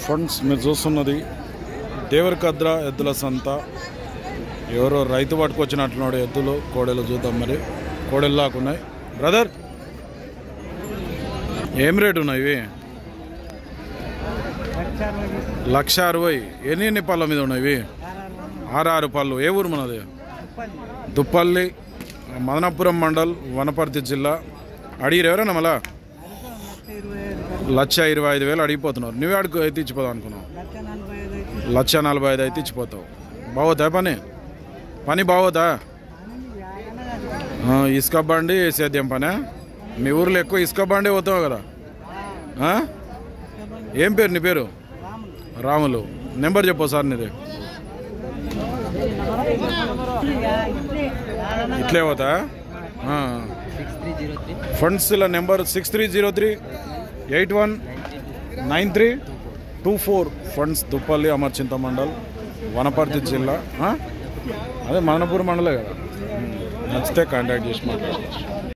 Friends మీరు చూస్తున్నది దేవరకద్ర ఎద్దుల సంత ఎవరో రైతు పట్టుకొచ్చినట్లున్నాడు ఎద్దులు కోడెలు చూద్దాం మరి కోడెలు లాకున్నాయి బ్రదర్ ఏం రేటు ఉన్నాయి ఇవి లక్ష అరవై ఎన్ని ఎన్ని పళ్ళ మీద ఉన్నాయి ఇవి ఆరు ఆరు పళ్ళు ఏ ఊరు మనది దుప్పల్లి మదనపురం మండల్ వనపర్తి జిల్లా అడిగిరు ఎవరైనా మళ్ళా లక్ష ఇరవై ఐదు వేలు అడిగిపోతున్నారు నువ్వే అడుగు అయితే ఇచ్చిపోదాం అనుకున్నావు లక్ష నలభై ఐదు అయితే ఇచ్చిపోతావు బాగోతా పని పని బాగోతా ఆ, ఇసుక బండి సేద్యం పనే మీ ఊర్లో ఎక్కువ ఇసుక బండి పోతావు కదా ఆ? ఏం పేరు నీ పేరు రాములు నెంబర్ చెప్పు సార్ నీది ఇట్లే పోతా ఫండ్స్ ఇలా number six three zero three eight one nine three two four funds Duppalli Amarchinta mandal Wanaparthy జిల్లా ఆ? అదే మదనపూర్ మండలే కదా నచ్చితే కాంటాక్ట్ చేసి మాట్లాడవచ్చు